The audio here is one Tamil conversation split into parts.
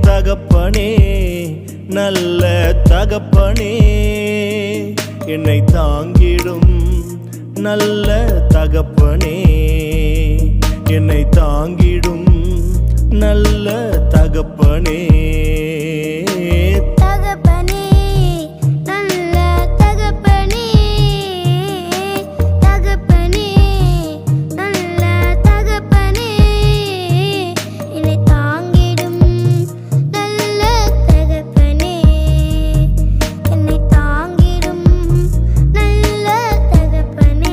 தகப்பனே நல்ல தகப்பனே என்னை தாங்கிடும் நல்ல தகப்பனே என்னை தாங்கிடும் நல்ல தகப்பனே தகப்பனே நல்ல தகப்பனே தகப்பனே நல்ல தகப்பனே என்னை தாங்கிடும் நல்ல தகப்பனே என்னை தாங்கிடும் நல்ல தகப்பனே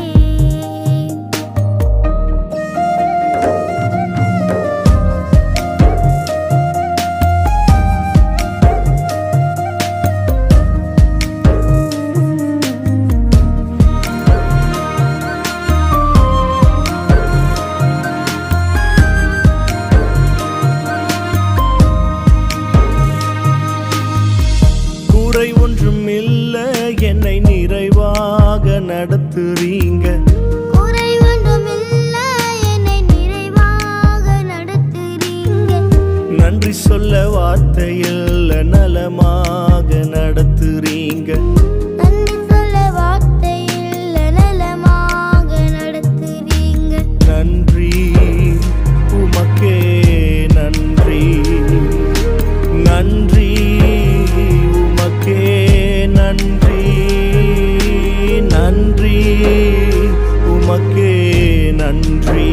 குறை ஒன்றும் இல்ல என்னை நிறைவாக நடத்துறீங்க குறை ஒன்றுமில்ல என்னை நிறைவாக நடத்துறீங்க நன்றி சொல்ல வார்த்தையில் நலமாக நடத்துறீங்க நன்றி சொல்ல வார்த்தையில் நலமாக நடத்துறீங்க நன்றி உமக்கே நன்றி நன்றி உமக்கே நன்றி நன்றி உமக்கே நன்றி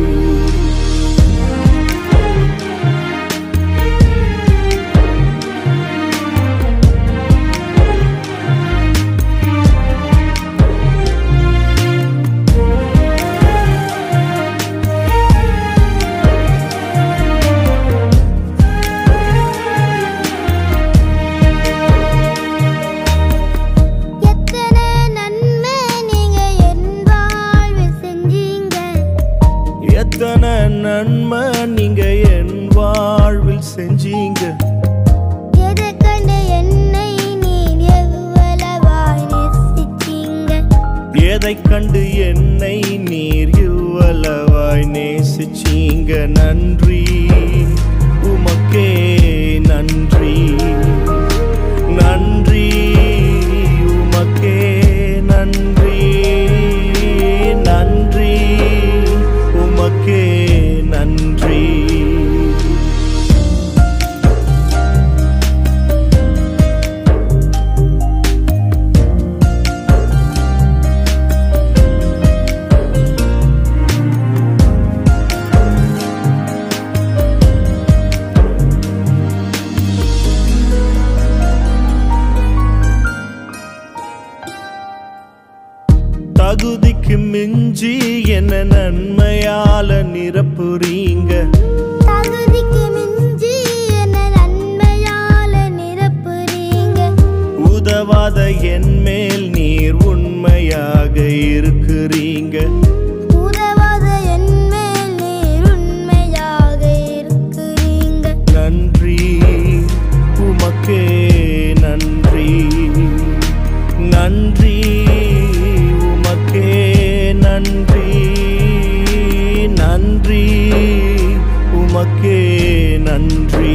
எத்தனை நன்மை நீங்க என் வாழ்வில் செஞ்சீங்க எத்தனை நன்மை நீங்க என் வாழ்வில் செஞ்சீங்க எதை கண்டு என்னை நீர் எவ்வளவாய் நேசிச்சீங்க எதை கண்டு என்னை நீர் இவ்வளவாய் நேசிச்சீங்க நன்றி உமக்கே நன்றி நன்றி உமக்கே நன்றி நன்றி உமக்கே நன்றி தகுதிக்கு மிஞ்சி என்ன நன்மையால நிரப்புறீங்க தகுதிக்கு மிஞ்சி என்ன நன்மையால நிரப்புறீங்க உதவாத என் மேல் நீர் உண்மையாக இருக்கிறீங்க உதவாத என் மேல் நீர் உண்மையாக இருக்கிறீங்க நன்றி உமக்கே நன்றி நன்றி உமக்கே நன்றி நன்றி உமக்கே நன்றி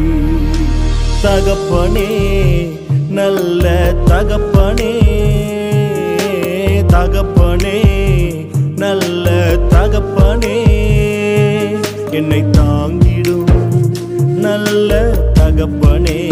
தகப்பனே நல்ல தகப்பனே தகப்பனே நல்ல தகப்பனே என்னை தாங்கிடும் நல்ல தகப்பனே